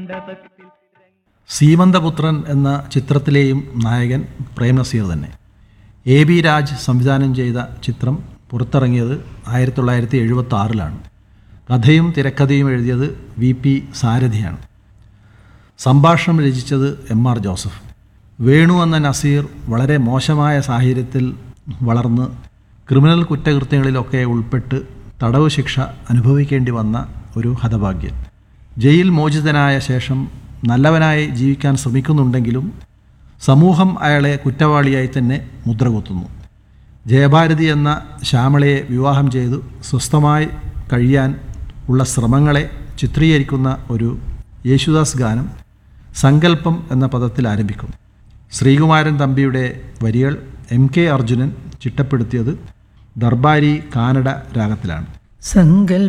മണ്ഡപത്തിൽ സീമന്തപുത്രൻ എന്ന ചിത്രത്തിലെയും നായകൻ പ്രേം നസീർ തന്നെ എ ബി രാജ് സംവിധാനം ചെയ്ത ചിത്രം പുറത്തിറങ്ങിയത് ആയിരത്തി തൊള്ളായിരത്തി എഴുപത്തി ആറിലാണ് കഥയും തിരക്കഥയും എഴുതിയത് വി പി സാരഥിയാണ് സംഭാഷണം രചിച്ചത് എം ആർ ജോസഫ് വേണു എന്ന നസീർ വളരെ മോശമായ സാഹചര്യത്തിൽ വളർന്ന് ക്രിമിനൽ കുറ്റകൃത്യങ്ങളിലൊക്കെ ഉൾപ്പെട്ട് തടവ് ശിക്ഷ അനുഭവിക്കേണ്ടി വന്ന ഒരു ഹതഭാഗ്യൻ ജയിൽ മോചിതനായ ശേഷം നല്ലവനായി ജീവിക്കാൻ ശ്രമിക്കുന്നുണ്ടെങ്കിലും സമൂഹം അയാളെ കുറ്റവാളിയായി തന്നെ മുദ്രകുത്തുന്നു ജയഭാരതി എന്ന ശ്യാമളയെ വിവാഹം ചെയ്തു സ്വസ്ഥമായി കഴിയാൻ ഉള്ള ശ്രമങ്ങളെ ചിത്രീകരിക്കുന്ന ഒരു യേശുദാസ് ഗാനം സങ്കല്പം എന്ന പദത്തിൽ ആരംഭിക്കും ശ്രീകുമാരൻ തമ്പിയുടെ വരികൾ എം കെ അർജുനൻ ചിട്ടപ്പെടുത്തിയത് ദർബാരി കാനഡ രാഗത്തിലാണ് സങ്കൽ